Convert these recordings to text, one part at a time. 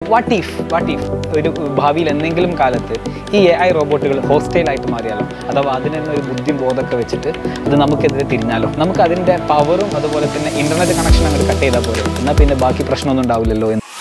what if what if ഒരു ഭാവിയിൽ എന്തെങ്കിലും കാലത്ത് ഈ എ ഐ റോബോട്ടുകൾ ഹോസ്റ്റൈലായിട്ട് മാറിയാലോ അഥവാ അതിന് തന്നെ ഒരു ബുദ്ധി ബോധമൊക്കെ വെച്ചിട്ട് അത് നമുക്കെതിരെ തിരിഞ്ഞാലോ നമുക്ക് അതിൻ്റെ പവറും അതുപോലെ തന്നെ ഇൻ്റർനെറ്റ് കണക്ഷൻ അങ്ങോട്ട് കട്ട് ചെയ്താൽ പോലെ എന്നാൽ പിന്നെ ബാക്കി പ്രശ്നമൊന്നും ഉണ്ടാവില്ലല്ലോ എന്ന്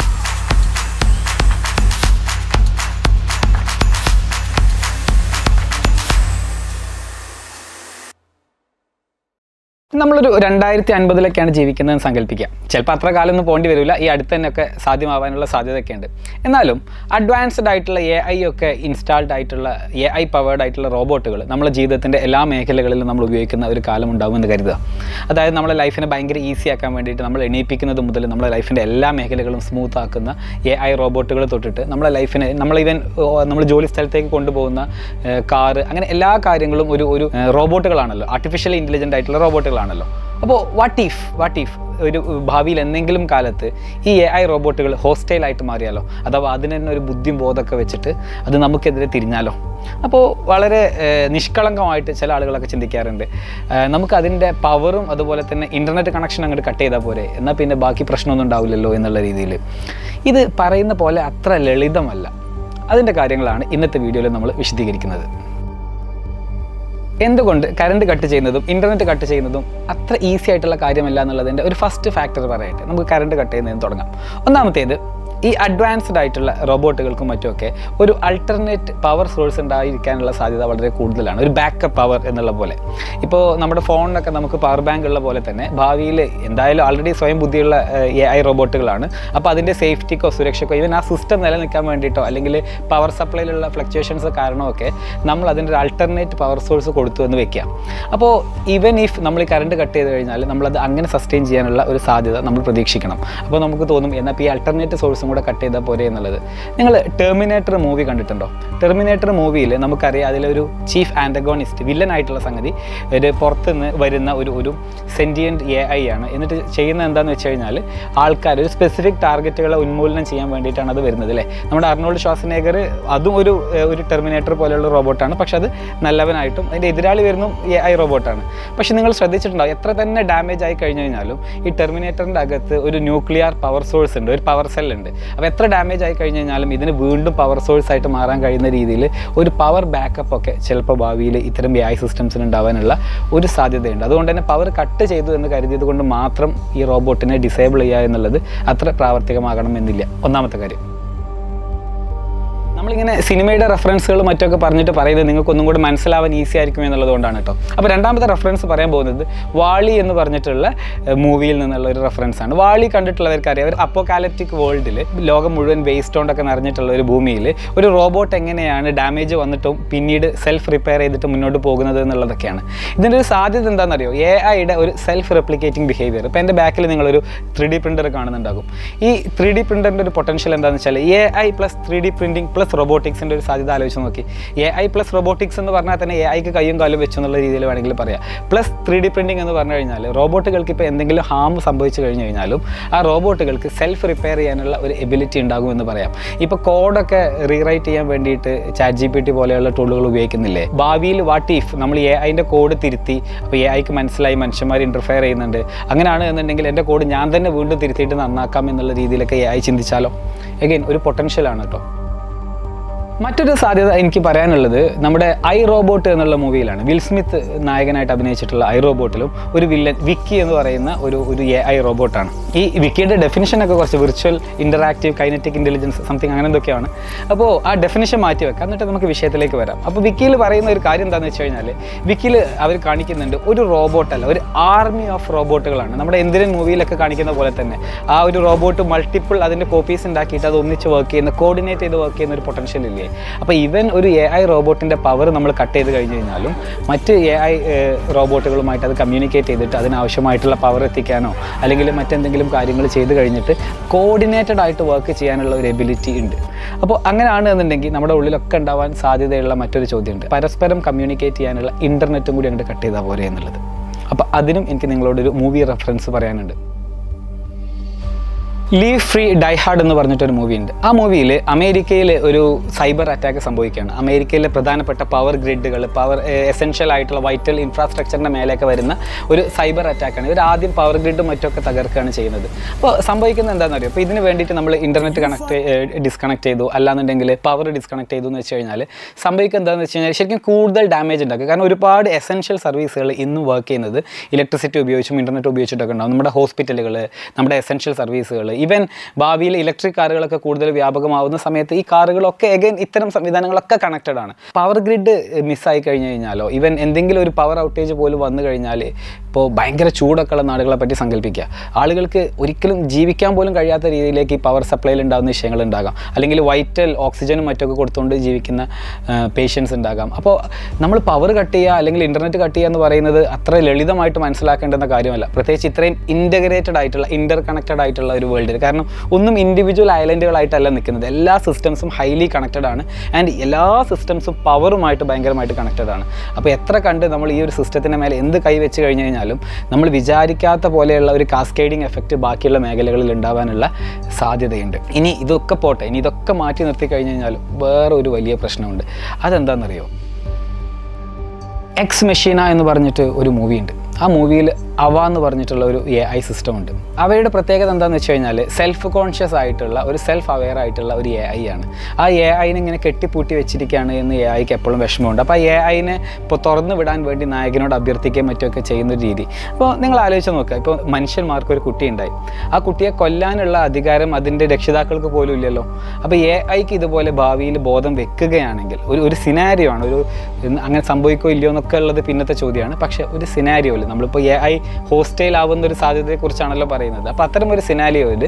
നമ്മളൊരു രണ്ടായിരത്തി അൻപതിലൊക്കെയാണ് ജീവിക്കുന്നതെന്ന് സങ്കല്പിക്കുക ചിലപ്പോൾ അത്ര കാലമൊന്നും പോകേണ്ടി വരില്ല ഈ അടുത്ത് തന്നെയൊക്കെ സാധ്യമാവാനുള്ള സാധ്യതയൊക്കെ ഉണ്ട് എന്നാലും അഡ്വാൻസ്ഡ് ആയിട്ടുള്ള എ ഐ ഒക്കെ ഇൻസ്റ്റാൾഡ് ആയിട്ടുള്ള എ ഐ പവേർഡ് ആയിട്ടുള്ള റോബോട്ടുകൾ നമ്മുടെ ജീവിതത്തിൻ്റെ എല്ലാ മേഖലകളിലും നമ്മൾ ഉപയോഗിക്കുന്ന ഒരു കാലം ഉണ്ടാകുമെന്ന് കരുതുക അതായത് നമ്മളെ ലൈഫിനെ ഭയങ്കര ഈസി ആക്കാൻ വേണ്ടിയിട്ട് നമ്മൾ എണീപ്പിക്കുന്നത് മുതൽ നമ്മുടെ ലൈഫിൻ്റെ എല്ലാ മേഖലകളും സ്മൂത്ത് ആക്കുന്ന എ ഐ റോബോട്ടുകൾ തൊട്ടിട്ട് നമ്മളെ ലൈഫിനെ നമ്മൾ ഈവൻ നമ്മൾ ജോലി സ്ഥലത്തേക്ക് കൊണ്ടുപോകുന്ന കാറ് അങ്ങനെ എല്ലാ കാര്യങ്ങളും ഒരു ഒരു റോബോട്ടുകളാണല്ലോ ആർട്ടിഫിഷ്യൽ ഇൻ്റലിജൻ്റ് ആയിട്ടുള്ള റോബോട്ടുകളാണല്ലോ അപ്പോൾ വാട്ട് ഈഫ് വാട്ട് ഈഫ് ഒരു ഭാവിയിൽ എന്തെങ്കിലും കാലത്ത് ഈ എ ഐ റോബോട്ടുകൾ ഹോസ്റ്റൈലായിട്ട് മാറിയാലോ അഥവാ അതിന് തന്നെ ഒരു ബുദ്ധിയും ബോധമൊക്കെ വെച്ചിട്ട് അത് നമുക്കെതിരെ തിരിഞ്ഞാലോ അപ്പോൾ വളരെ ഏഹ്, നിഷ്കളങ്കമായിട്ട് ചില ആളുകളൊക്കെ ചിന്തിക്കാറുണ്ട് ഏഹ്, നമുക്ക് അതിൻ്റെ പവറും അതുപോലെ തന്നെ ഇൻ്റർനെറ്റ് കണക്ഷൻ അങ്ങോട്ട് കട്ട് ചെയ്താൽ പോരെ എന്നാൽ പിന്നെ ബാക്കി പ്രശ്നമൊന്നും ഉണ്ടാവില്ലല്ലോ എന്നുള്ള രീതിയിൽ ഇത് പറയുന്ന പോലെ അത്ര ലളിതമല്ല അതിൻ്റെ കാര്യങ്ങളാണ് ഇന്നത്തെ വീഡിയോയിൽ നമ്മൾ വിശദീകരിക്കുന്നത് എന്തുകൊണ്ട് കറണ്ട് കട്ട് ചെയ്യുന്നതും ഇൻ്റർനെറ്റ് കട്ട് ചെയ്യുന്നതും അത്ര ഈസി ആയിട്ടുള്ള കാര്യമല്ല എന്നുള്ളതിൻ്റെ ഒരു ഫസ്റ്റ് ഫാക്ടർ പറയട്ടെ നമുക്ക് കറണ്ട് കട്ട് ചെയ്യുന്നതിന് തുടങ്ങാം ഒന്നാമത്തേത് ഈ അഡ്വാൻസ്ഡ് ആയിട്ടുള്ള റോബോട്ടുകൾക്കും മറ്റുമൊക്കെ ഒരു അൾട്ടർനേറ്റ് പവർ സോഴ്സ് ഉണ്ടായിരിക്കാനുള്ള സാധ്യത വളരെ കൂടുതലാണ് ഒരു ബാക്കപ്പ് പവർ എന്നുള്ള പോലെ ഇപ്പോൾ നമ്മുടെ ഫോണിനൊക്കെ നമുക്ക് പവർ ബാങ്ക് ഉള്ള പോലെ തന്നെ ഭാവിയിൽ എന്തായാലും ആൾറെഡി സ്വയം ബുദ്ധിയുള്ള എ ഐ റോബോട്ടുകളാണ് അപ്പോൾ അതിൻ്റെ സേഫ്റ്റിക്കോ സുരക്ഷയ്ക്കോ ഈവൻ ആ സിസ്റ്റം നിലനിൽക്കാൻ വേണ്ടിയിട്ടോ അല്ലെങ്കിൽ പവർ സപ്ലൈയിലുള്ള ഫ്ലക്ച്വേഷൻസ് കാരണമൊക്കെ നമ്മൾ അതിൻ്റെ ഒരു അൾട്ടർനേറ്റ് പവർ സോഴ്സ് കൊടുത്തു എന്ന് വെക്കാം അപ്പോൾ ഈവൻ ഇഫ് നമ്മൾ ഈ കറണ്ട് കട്ട് ചെയ്ത് കഴിഞ്ഞാൽ നമ്മളത് അങ്ങനെ സസ്റ്റെയിൻ ചെയ്യാനുള്ള ഒരു സാധ്യത നമ്മൾ പ്രതീക്ഷിക്കണം അപ്പോൾ നമുക്ക് തോന്നും എന്നാൽ ഇപ്പോൾ ഈ അൾട്ടർനേറ്റ് സോഴ്സും കൂടെ കട്ട് ചെയ്താൽ പോരെ എന്നുള്ളത് നിങ്ങൾ ടെർമിനേറ്റർ മൂവി കണ്ടിട്ടുണ്ടോ ടെർമിനേറ്റർ മൂവിയിൽ നമുക്കറിയാം അതിലൊരു ചീഫ് ആൻറ്റഗോണിസ്റ്റ് വില്ലൻ ആയിട്ടുള്ള സംഗതി ഒരു പുറത്തുനിന്ന് വരുന്ന ഒരു ഒരു സെൻറ്റിയൻറ്റ് എ ഐ ആണ് എന്നിട്ട് ചെയ്യുന്നത് എന്താണെന്ന് വെച്ച് കഴിഞ്ഞാൽ ആൾക്കാർ ഒരു സ്പെസിഫിക് ടാർഗറ്റുകളെ ഉന്മൂലനം ചെയ്യാൻ വേണ്ടിയിട്ടാണ് അത് വരുന്നത് അല്ലേ നമ്മുടെ അർണോൾഡ് ശ്വാസനേഗർ അതും ഒരു ഏഹ്, ഒരു ടെർമിനേറ്റർ പോലെയുള്ള റോബോട്ടാണ് പക്ഷെ അത് നല്ലവനായിട്ടും അതിൻ്റെ എതിരാളി വരുന്നതും എ ഐ റോബോട്ടാണ് പക്ഷെ നിങ്ങൾ ശ്രദ്ധിച്ചിട്ടുണ്ടാവും എത്ര തന്നെ ഡാമേജ് ആയി കഴിഞ്ഞു കഴിഞ്ഞാലും ഈ ടെർമിനേറ്ററിൻ്റെ അകത്ത് ഒരു ന്യൂക്ലിയർ പവർ സോഴ്സ് ഉണ്ട് ഒരു പവർ സെൽ ഉണ്ട് അപ്പോൾ എത്ര ഡാമേജ് ആയി കഴിഞ്ഞു കഴിഞ്ഞാലും ഇതിന് വീണ്ടും പവർ സോഴ്സ് ആയിട്ട് മാറാൻ കഴിയുന്ന രീതിയിൽ ഒരു പവർ ബാക്കപ്പ് ഒക്കെ ചിലപ്പോൾ ഭാവിയിൽ ഇത്തരം എ ഐ സിസ്റ്റംസിന് ഉണ്ടാവാനുള്ള ഒരു സാധ്യതയുണ്ട് അതുകൊണ്ട് തന്നെ പവർ കട്ട് ചെയ്തു എന്ന് കരുതിയത് കൊണ്ട് മാത്രം ഈ റോബോട്ടിനെ ഡിസേബിൾ ചെയ്യുക എന്നുള്ളത് അത്ര പ്രാവർത്തികമാകണമെന്നില്ല ഒന്നാമത്തെ കാര്യം നമ്മളിങ്ങനെ സിനിമയുടെ റെഫറൻസുകൾ മറ്റൊക്കെ പറഞ്ഞിട്ട് പറയുന്നത് നിങ്ങൾക്ക് ഒന്നും കൂടി മനസ്സിലാവാൻ ഈസി ആയിരിക്കും എന്നുള്ളതുകൊണ്ടാണ് കേട്ടോ അപ്പോൾ രണ്ടാമത്തെ റെഫറൻസ് പറയാൻ പോകുന്നത് വാളി എന്ന് പറഞ്ഞിട്ടുള്ള മൂവിയിൽ നിന്നുള്ള ഒരു റെഫറൻസ് ആണ് വാളി കണ്ടിട്ടുള്ളവർക്ക് അറിയാം ഒരു അപ്പോകാലപ്റ്റിക് വേൾഡിൽ ലോകം മുഴുവൻ വേസ്റ്റ് കൊണ്ടൊക്കെ നിറഞ്ഞിട്ടുള്ള ഒരു ഭൂമിയിൽ ഒരു റോബോട്ട് എങ്ങനെയാണ് ഡാമേജ് വന്നിട്ടും പിന്നീട് സെൽഫ് റിപ്പയർ ചെയ്തിട്ട് മുന്നോട്ട് പോകുന്നത് എന്നുള്ളതൊക്കെയാണ് ഇതിൻ്റെ ഒരു സാധ്യത എന്താണെന്നറിയോ എ ഐയുടെ ഒരു സെൽഫ് റെപ്ലിക്കേറ്റിംഗ് ബിഹേവിയർ ഇപ്പോൾ എൻ്റെ ബാക്കിൽ നിങ്ങളൊരു ത്രീ ഡി പ്രിൻ്റർ കാണുന്നുണ്ടാകും ഈ ത്രീ ഡി പ്രിൻ്ററിൻ്റെ ഒരു പൊട്ടൻഷ്യൽ എന്താണെന്ന് വെച്ചാൽ A I plus three D printing plus റോബോട്ടിക്സിൻ്റെ ഒരു സാധ്യത ആലോചിച്ച് നോക്കി എ ഐ പ്ലസ് റോബോട്ടിക്സ് എന്ന് പറഞ്ഞാൽ തന്നെ എ ഐക്ക് കയ്യും കാലും വെച്ചു എന്നുള്ള രീതിയിൽ വേണമെങ്കിൽ പറയാം പ്ലസ് ത്രീ ഡി പ്രിൻറ്റിംഗ് എന്ന് പറഞ്ഞു കഴിഞ്ഞാൽ റോബോട്ടുകൾക്ക് ഇപ്പോൾ എന്തെങ്കിലും ഹാം സംഭവിച്ചു കഴിഞ്ഞു കഴിഞ്ഞാലും ആ റോബോട്ടുകൾക്ക് സെൽഫ് റിപ്പയർ ചെയ്യാനുള്ള ഒരു എബിലിറ്റി ഉണ്ടാകും എന്ന് പറയാം ഇപ്പോൾ കോഡൊക്കെ റീറൈറ്റ് ചെയ്യാൻ വേണ്ടിയിട്ട് ചാറ്റ് ജി പി ടി പോലെയുള്ള ടൂളുകൾ ഉപയോഗിക്കുന്നില്ലേ ഭാവിയിൽ വാട്ട് ഇഫ് നമ്മൾ എ ഐൻ്റെ കോഡ് തിരുത്തി അപ്പോൾ എ ഐക്ക് മനസ്സിലായി മനുഷ്യന്മാർ ഇൻ്റർഫെയർ ചെയ്യുന്നുണ്ട് അങ്ങനെയാണ് എന്നുണ്ടെങ്കിൽ എൻ്റെ കോഡ് ഞാൻ തന്നെ വീണ്ടും തിരുത്തിയിട്ട് നന്നാക്കാം എന്നുള്ള രീതിയിലൊക്കെ എ ഐ ചിന്തിച്ചാലോ എഗെയിൻ ഒരു പൊട്ടൻഷ്യലാണ് കേട്ടോ മറ്റൊരു സാധ്യത എനിക്ക് പറയാനുള്ളത് നമ്മുടെ ഐ റോബോട്ട് എന്നുള്ള മൂവിയിലാണ് വിൽ സ്മിത്ത് നായകനായിട്ട് അഭിനയിച്ചിട്ടുള്ള ഐ റോബോട്ടിലും ഒരു വില്ലൻ വിക്കി എന്ന് പറയുന്ന ഒരു ഒരു എ ഐ റോബോട്ടാണ് ഈ വിക്കിയുടെ ഡെഫിനിഷൻ ഒക്കെ കുറച്ച് virtual interactive kinetic intelligence something അങ്ങനെ എന്തൊക്കെയാണ് അപ്പോൾ ആ ഡെഫിനിഷൻ മാറ്റി വെക്കാം എന്നിട്ട് നമുക്ക് വിഷയത്തിലേക്ക് വരാം അപ്പോൾ വിക്കിയിൽ പറയുന്ന ഒരു കാര്യം എന്താണെന്ന് വെച്ച് കഴിഞ്ഞാൽ വിക്കിയിൽ അവർ കാണിക്കുന്നുണ്ട് ഒരു റോബോട്ടല്ല ഒരു ആർമി ഓഫ് റോബോട്ടുകളാണ് നമ്മുടെ എന്തിരൻ മൂവിയിലൊക്കെ കാണിക്കുന്ന പോലെ തന്നെ ആ ഒരു റോബോട്ട് മൾട്ടിപ്പിൾ അതിൻ്റെ കോപ്പീസ് ഉണ്ടാക്കിയിട്ട് അത് ഒന്നിച്ച് വർക്ക് ചെയ്യുന്ന കോർഡിനേറ്റ് ചെയ്ത് വർക്ക് ചെയ്യുന്ന ഒരു പൊട്ടൻഷ്യൽ ഇല്ലേ അപ്പോൾ ഇവൻ ഒരു എ ഐ റോബോട്ടിൻ്റെ പവർ നമ്മൾ കട്ട് ചെയ്ത് കഴിഞ്ഞ് കഴിഞ്ഞാലും മറ്റ് എ ഐ റോബോട്ടുകളുമായിട്ട് അത് കമ്മ്യൂണിക്കേറ്റ് ചെയ്തിട്ട് അതിനാവശ്യമായിട്ടുള്ള പവർ എത്തിക്കാനോ അല്ലെങ്കിൽ മറ്റെന്തെങ്കിലും കാര്യങ്ങൾ ചെയ്ത് കഴിഞ്ഞിട്ട് കോർഡിനേറ്റഡ് ആയിട്ട് വർക്ക് ചെയ്യാനുള്ള ഒരു എബിലിറ്റി ഉണ്ട് അപ്പോൾ അങ്ങനെയാണ് എന്നുണ്ടെങ്കിൽ നമ്മുടെ ഉള്ളിലൊക്കെ ഉണ്ടാവാൻ സാധ്യതയുള്ള മറ്റൊരു ചോദ്യമുണ്ട് പരസ്പരം കമ്മ്യൂണിക്കേറ്റ് ചെയ്യാനുള്ള ഇൻ്റർനെറ്റും കൂടി അങ്ങോട്ട് കട്ട് ചെയ്താൽ പോരെ എന്നുള്ളത് അപ്പോൾ അതിനും എനിക്ക് നിങ്ങളോടൊരു മൂവി റെഫറൻസ് പറയാനുണ്ട് ലീവ് ഫ്രീ ഡൈ ഹാർഡ് എന്ന് പറഞ്ഞിട്ടൊരു മൂവിയുണ്ട് ആ മൂവിയിൽ അമേരിക്കയിൽ ഒരു സൈബർ അറ്റാക്ക് സംഭവിക്കുകയാണ് അമേരിക്കയിലെ പ്രധാനപ്പെട്ട പവർ ഗ്രിഡുകൾ പവർ എസെൻഷ്യൽ ആയിട്ടുള്ള വൈറ്റൽ ഇൻഫ്രാസ്ട്രക്ചറിൻ്റെ മേലേക്ക് വരുന്ന ഒരു സൈബർ അറ്റാക്കാണ് ഇവർ ആദ്യം പവർ ഗ്രിഡും മറ്റൊക്കെ തകർക്കുകയാണ് ചെയ്യുന്നത് അപ്പോൾ സംഭവിക്കുന്നത് എന്താണെന്ന് അറിയോ അപ്പോൾ ഇതിന് വേണ്ടിയിട്ട് നമ്മൾ ഇൻ്റർനെറ്റ് കണക്ട് ഡിസ്കണക്ട് ചെയ്തു അല്ലാന്നുണ്ടെങ്കിൽ പവർ ഡിസ്കണക്ട് ചെയ്തു എന്ന് വെച്ച് കഴിഞ്ഞാൽ സംഭവിക്കുക എന്താണെന്ന് വെച്ച് കഴിഞ്ഞാൽ ശരിക്കും കൂടുതൽ ഡാമേജ് ഉണ്ടാക്കും കാരണം ഒരുപാട് എസെൻഷ്യൽ സർവീസുകൾ ഇന്നും വർക്ക് ചെയ്യുന്നത് ഇലക്ട്രിസിറ്റി ഉപയോഗിച്ചും ഇൻ്റർനെറ്റ് ഉപയോഗിച്ചിട്ടൊക്കെ ഉണ്ടാവും നമ്മുടെ ഹോസ്പിറ്റലുകൾ നമ്മുടെ എസെൻഷ്യൽ സർവീസുകൾ ഈവൻ ഭാവിയിൽ ഇലക്ട്രിക് കാറുകളൊക്കെ കൂടുതൽ വ്യാപകമാവുന്ന സമയത്ത് ഈ കാറുകളൊക്കെ എഗൈൻ ഇത്തരം സംവിധാനങ്ങളൊക്കെ കണക്റ്റഡ് ആണ് പവർ ഗ്രിഡ് മിസ്സായി കഴിഞ്ഞ് കഴിഞ്ഞാലോ ഈവൻ എന്തെങ്കിലും ഒരു പവർ ഔട്ടേജ് പോലും വന്നു കഴിഞ്ഞാൽ ഇപ്പോൾ ഭയങ്കര ചൂടൊക്കെ ഉള്ള നാടുകളെ പറ്റി സങ്കല്പിക്കുക ആളുകൾക്ക് ഒരിക്കലും ജീവിക്കാൻ പോലും കഴിയാത്ത രീതിയിലേക്ക് ഈ പവർ സപ്ലൈയിൽ ഉണ്ടാകുന്ന വിഷയങ്ങൾ ഉണ്ടാകാം അല്ലെങ്കിൽ വൈറ്റൽ ഓക്സിജനും മറ്റൊക്കെ കൊടുത്തുകൊണ്ട് ജീവിക്കുന്ന പേഷ്യൻസ് ഉണ്ടാകാം അപ്പോൾ നമ്മൾ പവർ കട്ട് ചെയ്യുക അല്ലെങ്കിൽ ഇൻ്റർനെറ്റ് കട്ട് ചെയ്യുക എന്ന് പറയുന്നത് അത്ര ലളിതമായിട്ട് മനസ്സിലാക്കേണ്ടുന്ന കാര്യമല്ല പ്രത്യേകിച്ച് ഇത്രയും ഇൻറ്റഗ്രേറ്റഡ് ആയിട്ടുള്ള ഇൻ്റർ കണക്റ്റഡ് ആയിട്ടുള്ള ഒരു വേൾഡിൽ കാരണം ഒന്നും ഇൻഡിവിജ്വൽ ഐലൻഡുകളായിട്ടല്ല നിൽക്കുന്നത് എല്ലാ സിസ്റ്റംസും ഹൈലി കണക്റ്റഡ് ആണ് ആൻഡ് എല്ലാ സിസ്റ്റംസും പവറുമായിട്ട് ഭയങ്കരമായിട്ട് കണക്റ്റഡ് ആണ് അപ്പോൾ എത്ര കണ്ട് നമ്മൾ ഈ ഒരു സിസ്റ്റത്തിൻ്റെ മേലെ എന്ത് കൈ വെച്ച് കഴിഞ്ഞ് കഴിഞ്ഞാലും നമ്മൾ വിചാരിക്കാത്ത പോലെയുള്ള ഒരു കാസ്കേഡിങ് എഫക്റ്റ് ബാക്കിയുള്ള മേഖലകളിൽ ഉണ്ടാവാനുള്ള സാധ്യതയുണ്ട് ഇനി ഇതൊക്കെ പോട്ടെ ഇനി ഇതൊക്കെ മാറ്റി നിർത്തി കഴിഞ്ഞ് കഴിഞ്ഞാൽ വേറെ ഒരു വലിയ പ്രശ്നമുണ്ട് അതെന്താണെന്നറിയോ എക്സ് മെഷീന എന്ന് പറഞ്ഞിട്ട് ഒരു മൂവിയുണ്ട് ആ മൂവിയിൽ അവ എന്ന് പറഞ്ഞിട്ടുള്ള ഒരു എ ഐ സിസ്റ്റം ഉണ്ട് അവയുടെ പ്രത്യേകത എന്താണെന്ന് വെച്ച് കഴിഞ്ഞാൽ സെൽഫ് കോൺഷ്യസ് ആയിട്ടുള്ള ഒരു സെൽഫ് അവെയർ ആയിട്ടുള്ള ഒരു എ ഐ ആണ് ആ എ ഐനെ ഇങ്ങനെ കെട്ടിപ്പൂട്ടി വെച്ചിരിക്കുകയാണ് എന്ന് എ ഐക്ക് എപ്പോഴും വിഷമമുണ്ട് അപ്പോൾ ആ എ ഐനെ ഇപ്പോൾ തുറന്നു വിടാൻ വേണ്ടി നായകനോട് അഭ്യർത്ഥിക്കുകയും മറ്റുമൊക്കെ ചെയ്യുന്ന ഒരു രീതി അപ്പോൾ നിങ്ങൾ ആലോചിച്ച് നോക്കുക ഇപ്പോൾ മനുഷ്യന്മാർക്ക് ഒരു കുട്ടി ഉണ്ടായി ആ കുട്ടിയെ കൊല്ലാനുള്ള അധികാരം അതിൻ്റെ രക്ഷിതാക്കൾക്ക് പോലും ഇല്ലല്ലോ അപ്പോൾ എ ഐക്ക് ഇതുപോലെ ഭാവിയിൽ ബോധം വെക്കുകയാണെങ്കിൽ ഒരു ഒരു സിനാരിയോ ആണ് ഒരു അങ്ങനെ സംഭവിക്കോ ഇല്ലയോ എന്നൊക്കെ ഉള്ളത് പിന്നത്തെ ചോദ്യമാണ് പക്ഷേ ഒരു സിനാരിയോയിൽ നമ്മളിപ്പോൾ എ ഐ ഹോസ്റ്റൈൽ ആവുന്ന ഒരു സാധ്യതയെക്കുറിച്ചാണല്ലോ പറയുന്നത് അപ്പോൾ അത്തരം ഒരു സിനാലിയോയിൽ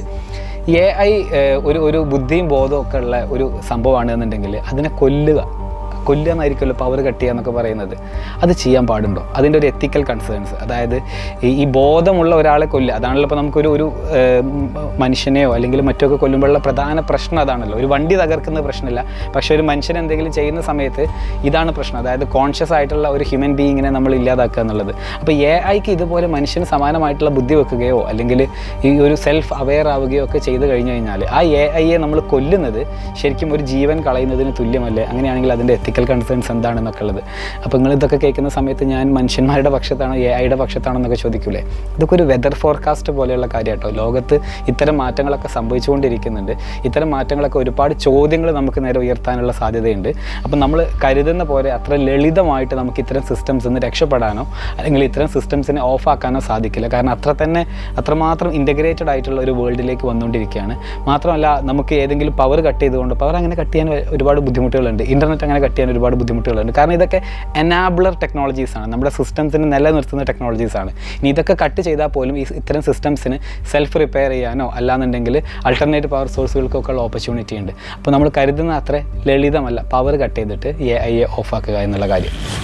എ ഐ ഒരു ഒരു ബുദ്ധിയും ബോധവും ഒക്കെ ഉള്ള ഒരു സംഭവമാണ് എന്നുണ്ടെങ്കിൽ അതിനെ കൊല്ലുക കൊല്ലുക എന്നായിരിക്കുമല്ലോ പവർ കട്ട് ചെയ്യുക എന്നൊക്കെ പറയുന്നത് അത് ചെയ്യാൻ പാടുണ്ടോ അതിൻ്റെ ഒരു എത്തിക്കൽ കൺസേൺസ് അതായത് ഈ ഈ ബോധമുള്ള ഒരാളെ കൊല്ലുക അതാണല്ലോ ഇപ്പോൾ നമുക്കൊരു ഒരു ഏർ, മനുഷ്യനെയോ അല്ലെങ്കിൽ മറ്റൊക്കെ കൊല്ലുമ്പോഴുള്ള പ്രധാന പ്രശ്നം അതാണല്ലോ ഒരു വണ്ടി തകർക്കുന്ന പ്രശ്നമില്ല പക്ഷേ ഒരു മനുഷ്യൻ എന്തെങ്കിലും ചെയ്യുന്ന സമയത്ത് ഇതാണ് പ്രശ്നം അതായത് കോൺഷ്യസ് ആയിട്ടുള്ള ഒരു ഹ്യൂമൻ ബീയിങ്ങിനെ നമ്മൾ ഇല്ലാതാക്കുക എന്നുള്ളത് അപ്പോൾ എ ഐക്ക് ഇതുപോലെ മനുഷ്യന് സമാനമായിട്ടുള്ള ബുദ്ധി വെക്കുകയോ അല്ലെങ്കിൽ ഈ ഒരു സെൽഫ് അവെയർ ആവുകയോ ഒക്കെ ചെയ്ത് കഴിഞ്ഞു കഴിഞ്ഞാൽ ആ എ ഐയെ നമ്മൾ കൊല്ലുന്നത് ശരിക്കും ഒരു ജീവൻ കളയുന്നതിന് തുല്യമല്ലേ അങ്ങനെയാണെങ്കിൽ അതിൻ്റെ എത്തിക്കൽ കൺസേൺസ് എന്താണെന്നൊക്കെ ഉള്ളത് അപ്പോൾ നിങ്ങൾ ഇതൊക്കെ കേൾക്കുന്ന സമയത്ത് ഞാൻ മനുഷ്യന്മാരുടെ പക്ഷത്താണോ എ ഐയുടെ പക്ഷത്താണോ എന്നൊക്കെ ചോദിക്കൂലേ ഇതൊക്കെ ഒരു വെതർ ഫോർകാസ്റ്റ് പോലെയുള്ള കാര്യം കേട്ടോ ലോകത്ത് ഇത്തരം മാറ്റങ്ങളൊക്കെ സംഭവിച്ചുകൊണ്ടിരിക്കുന്നുണ്ട് ഇത്തരം മാറ്റങ്ങളൊക്കെ ഒരുപാട് ചോദ്യങ്ങൾ നമുക്ക് നേരെ ഉയർത്താനുള്ള സാധ്യതയുണ്ട് അപ്പം നമ്മൾ കരുതുന്ന പോലെ അത്ര ലളിതമായിട്ട് നമുക്ക് ഇത്തരം സിസ്റ്റംസ് നിന്ന് രക്ഷപ്പെടാനോ അല്ലെങ്കിൽ ഇത്തരം സിസ്റ്റംസിനെ ഓഫ് ആക്കാനോ സാധിക്കില്ല കാരണം അത്ര തന്നെ അത്രമാത്രം ഇൻറ്റഗ്രേറ്റഡ് ആയിട്ടുള്ള ഒരു വേൾഡിലേക്ക് വന്നുകൊണ്ടിരിക്കുകയാണ് മാത്രമല്ല നമുക്ക് ഏതെങ്കിലും പവർ കട്ട് ചെയ്തുകൊണ്ട് പവർ അങ്ങനെ കട്ട് ചെയ്യാൻ ഒരുപാട് ബുദ്ധിമുട്ടുകളുണ്ട് ഇൻ്റർനെറ്റ് അങ്ങനെ കട്ട് ചെയ്യാൻ ഒരുപാട് ബുദ്ധിമുട്ടുകളുണ്ട് കാരണം ഇതൊക്കെ എനാബിളർ ടെക്നോളജീസ് ആണ് നമ്മുടെ സിസ്റ്റംസിനെ നിലനിർത്തുന്ന ടെക്നോളജീസ് ആണ് ഇനി ഇതൊക്കെ കട്ട് ചെയ്താൽ പോലും ഈ ഇത്തരം സിസ്റ്റംസിന് സെൽഫ് റിപ്പയർ ചെയ്യാനോ അല്ലാന്നുണ്ടെങ്കിൽ അൾട്ടർനേറ്റീവ് പവർ സോഴ്സുകൾക്കൊക്കെ ഉള്ള ഓപ്പർച്യൂണിറ്റി ഉണ്ട് അപ്പോൾ നമ്മൾ കരുതുന്ന അത്ര ലളിതമല്ല പവർ കട്ട് ചെയ്തിട്ട് എ ഐ എ ഓഫ് ആക്കുക എന്നുള്ള കാര്യം